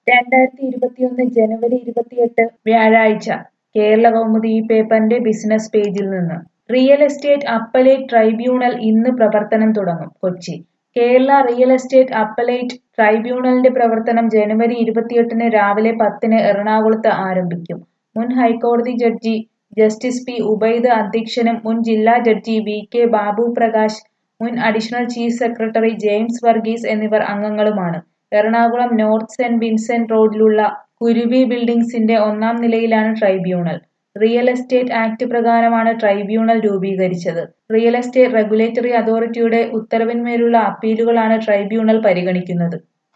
രണ്ടായിരത്തി ഇരുപത്തിയൊന്ന് ജനുവരി ഇരുപത്തിയെട്ട് വ്യാഴാഴ്ച കേരള കൗമുദി ഈ പേപ്പറിന്റെ ബിസിനസ് പേജിൽ നിന്ന് റിയൽ എസ്റ്റേറ്റ് അപ്പലേറ്റ് ട്രൈബ്യൂണൽ ഇന്ന് പ്രവർത്തനം തുടങ്ങും Kochi Kerala real estate appellate ട്രൈബ്യൂണലിന്റെ പ്രവർത്തനം ജനുവരി ഇരുപത്തിയെട്ടിന് രാവിലെ പത്തിന് എറണാകുളത്ത് ആരംഭിക്കും മുൻ ഹൈക്കോടതി ജഡ്ജി ജസ്റ്റിസ് പി ഉബൈദ് അധ്യക്ഷനും മുൻ ജില്ലാ judge V K Babu Prakash മുൻ additional chief secretary James Varghese എന്നിവർ അംഗങ്ങളുമാണ് എറണാകുളം നോർത്ത് സെന്റ് വിൻസെന്റ് റോഡിലുള്ള കുരുവി ബിൽഡിംഗ്സിന്റെ ഒന്നാം നിലയിലാണ് ട്രൈബ്യൂണൽ റിയൽ എസ്റ്റേറ്റ് ആക്ട് പ്രകാരമാണ് ട്രൈബ്യൂണൽ രൂപീകരിച്ചത് റിയൽ എസ്റ്റേറ്റ് റെഗുലേറ്ററി അതോറിറ്റിയുടെ ഉത്തരവിന്മേലുള്ള അപ്പീലുകളാണ് ട്രൈബ്യൂണൽ പരിഗണിക്കുന്നത്